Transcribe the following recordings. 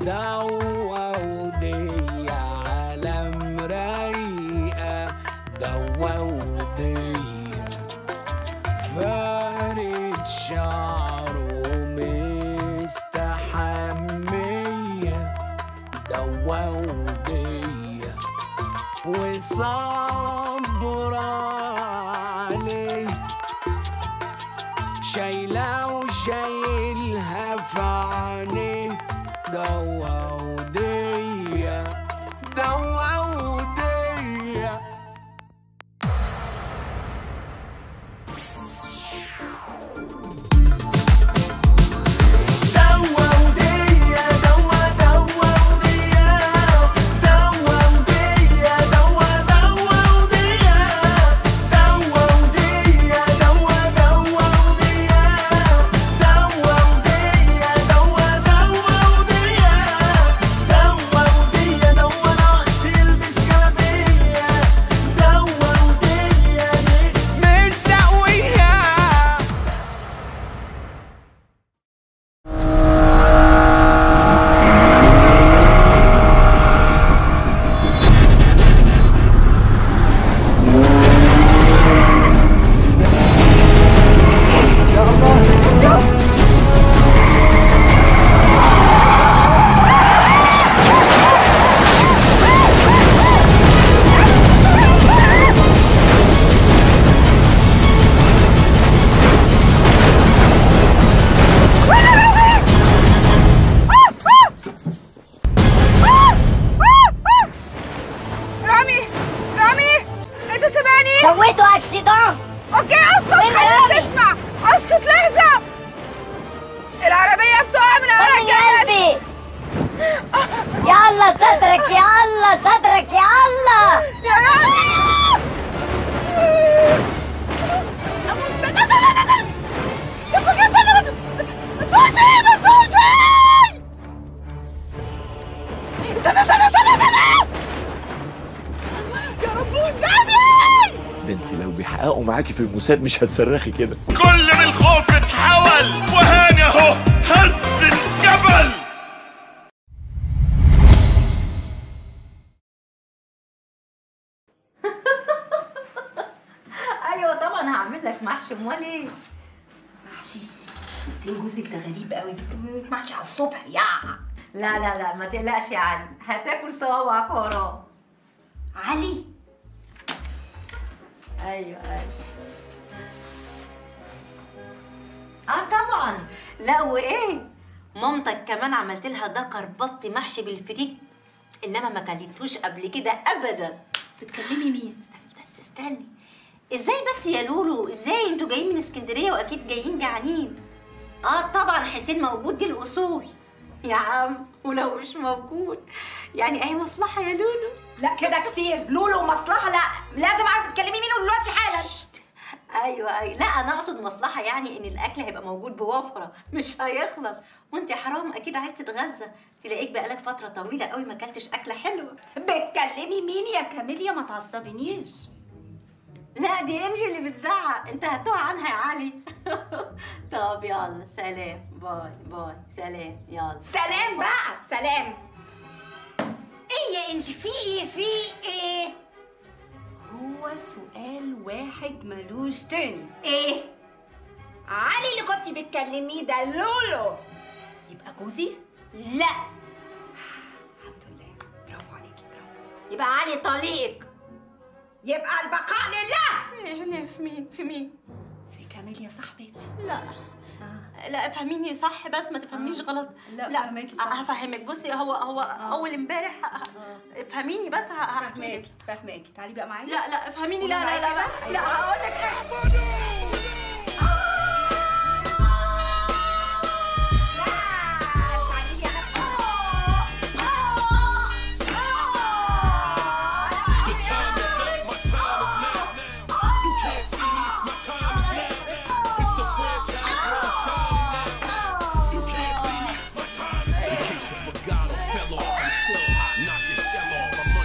دوا ودي على مرايقة دوا ودي فارد شعره مستحمية دوا ودي وصبر عليه شايلة وشايلها في عينيه دوا ودية دوا ودية دوا ودية دوا دوا ودية دوا ودية دوا دوا ودية دوا ودية دوا دوا ودية دوا ودية دوا دوا ودية دوا ودية دوا ناقص يلبس جلابية دوا ودية مستقوية رامي رامي انت سامعني سويته اكسيدون اوكي اسكت وين خلينا رامي؟ تسمع اسكت لحظه العربيه بتقع من ورا من الجبل قلبي يلا صدرك يلا صدرك يلا يا رامي أموت. لا، لا، لا، لا، لا. استنى، استنى، ما ما تفوشي، ما تفوشي. استنى، استنى، استنى، استنى. يا رب والنبي ده انت لو بيحققوا معاكي في الموساد مش هتصرخي كده كل من الخوف اتحول وهاني اهو هز الجبل ايوه طبعا هعمل لك محشي امال ايه محشي نسيم جوزك ده غريب قوي محشي على الصبح يا لا لا لا ما تقلقش يا علي هتاكل صوابعك وراه علي ايوه ايوه اه طبعا لا وايه مامتك كمان عملت لها دكر بط محشي بالفريك انما ما كلتوش قبل كده ابدا بتكلمي مين استني بس استني ازاي بس يا لولو ازاي انتوا جايين من اسكندريه واكيد جايين جعانين اه طبعا حسين موجود دي الاصول يا عم ولو مش موجود يعني اهي مصلحه يا لولو لا كده كتير لولو مصلحه لا لازم اعرف تكلمي مين دلوقتي حالا ايوه ايوه لا انا اقصد مصلحه يعني ان الاكل هيبقى موجود بوفره مش هيخلص وانت حرام اكيد عايز تتغذى تلاقيك بقالك فتره طويله قوي ما اكلتش اكله حلوه بتكلمي مين يا كاميليا ما تعصبنيش لا دي انجي اللي بتزعق انت هتوه عنها يا علي طب يلا سلام باي باي سلام يلا سلام بقى سلام ايه يا انجي في ايه في ايه هو سؤال واحد ملوش تاني ايه علي اللي كنتي بتكلميه ده لولو يبقى جوزي لا الحمد لله برافو عليكي برافو يبقى علي طليق يبقى البقاء لله ايه في مين في مين في كاميليا صاحبتي لا لا افهميني صح بس ما تفهمنيش غلط لا، فاهماكي صح. هفهمك بصي هو هو اول امبارح ه- ه- افهميني بس ه- هحكي فاهماكي لك. فاهماكي تعالي بقى معايا لا لا افهميني لا قولي لا لا معايا لا, بقى. لا هقول لك حاجه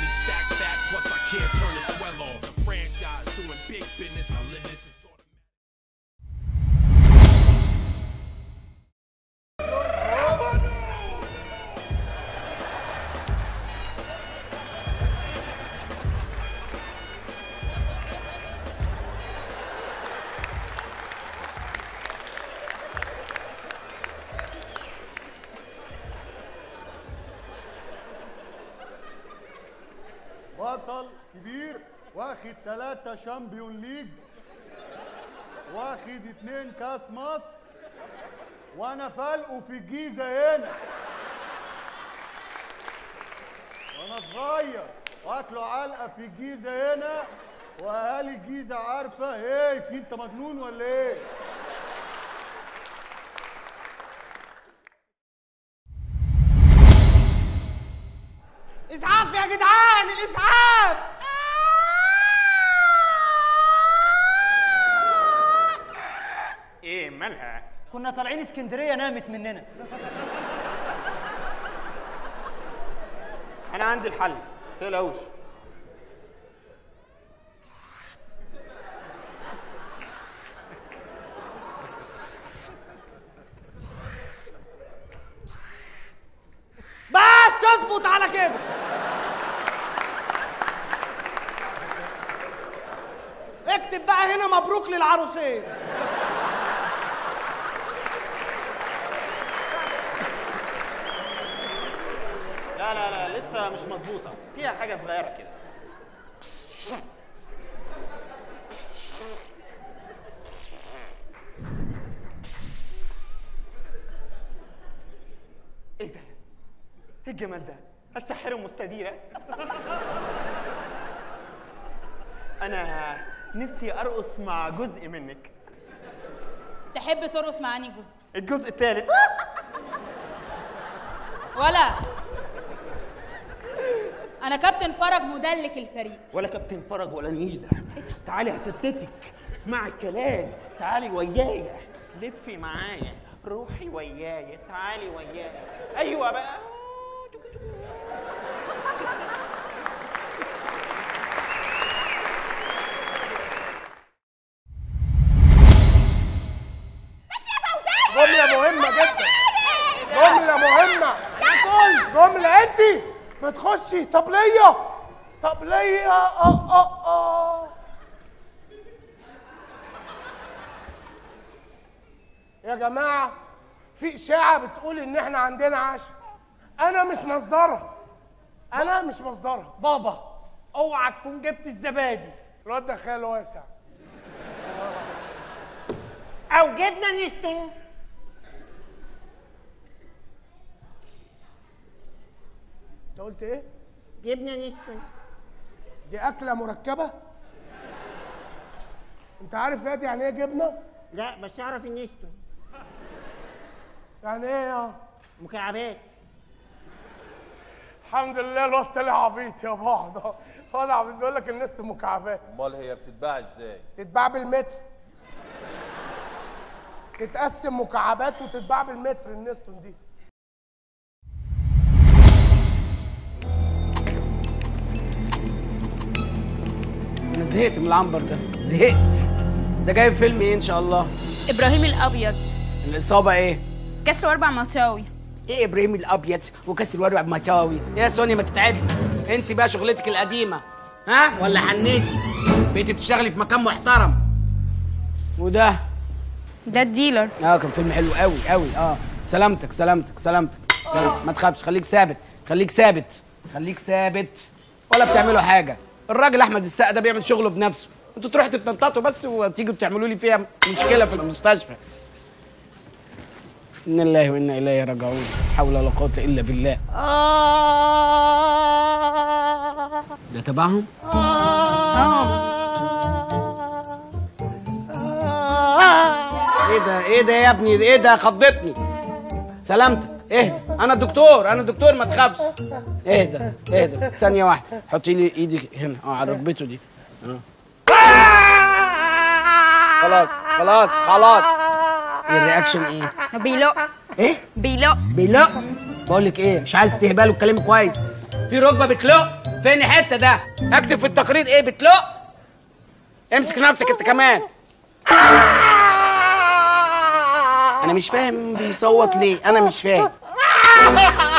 Can't turn the swell off. The franchise doing big business. I live this. بطل كبير واخد ثلاثة شامبيون ليج واخد اتنين كاس مصر وانا فالقه في الجيزة هنا وانا صغير واكله علقة في الجيزة هنا واهالي الجيزة عارفة ايه في انت مجنون ولا ايه اسعاف يا جدعان الاسعاف ايه مالها كنا طالعين اسكندريه نامت مننا انا عندي الحل تقلقوش بس اظبط على كده اكتب بقى هنا مبروك للعروسين لا لا لا لسه مش مظبوطه فيها حاجه صغيره كده ايه ده ايه الجمال ده الساحره مستديره انا نفسي ارقص مع جزء منك تحب ترقص مع انهي جزء الجزء الثالث ولا انا كابتن فرج مدلك الفريق ولا كابتن فرج ولا نيلة تعالي هستتك اسمعي الكلام تعالي ويايا لفي معايا روحي ويايا تعالي ويايا ايوه بقى جملة مهمة جدا جملة مهمة جملة انت بتخشي طبلية طبلية اه اه اه يا جماعة في إشاعة بتقول إن إحنا عندنا عشاء أنا مش مصدرها أنا مش مصدرها بابا اوعى تكون جبت الزبادي الواد ده خيال واسع او جبنه نستون أنت قلت إيه؟ جبنه نستون دي أكلة مركبة؟ أنت عارف يا دي يعني إيه جبنة؟ لا بس اعرف النستون يعني إيه يا؟ مكعبات الحمد لله الواد طلع عبيط يا بعض الواد عبيط بيقول لك النست مكعبات امال هي بتتباع ازاي تتباع بالمتر تتقسم مكعبات وتتباع بالمتر النستون دي انا زهقت من العنبر ده زهقت ده جايب فيلم ايه ان شاء الله ابراهيم الابيض الاصابه ايه كسر اربع مطاوي ايه ابراهيم الابيض وكسر ورع مطاوي يا سوني ما تتعبي انسي بقى شغلتك القديمه ها ولا حنيتي بقيتي بتشتغلي في مكان محترم وده ده الديلر اه كان فيلم حلو قوي قوي اه سلامتك سلامتك سلامتك سلامتك. ما تخافش خليك ثابت خليك ثابت خليك ثابت ولا بتعملوا حاجه الراجل احمد السقا ده بيعمل شغله بنفسه انتوا تروحوا تتنططوا بس وتيجوا تعملوا لي فيها مشكله في المستشفى إنا الله وإنا إليه راجعون لا حول ولا قوة إلا بالله ده تبعهم؟ ايه ده ايه ده يا ابني ايه ده خضتني سلامتك اهدى انا الدكتور انا الدكتور ما تخافش اهدى اهدى ثانيه واحده حطي لي ايدك هنا اه على ركبته دي اه خلاص خلاص خلاص ايه الرياكشن ايه بيلق ايه بيلق بيلق بقول لك ايه مش عايز استهبال وتكلمي كويس في ركبه بتلق فين الحته ده اكتب في التقرير ايه بتلق امسك نفسك انت كمان انا مش فاهم بيصوت ليه انا مش فاهم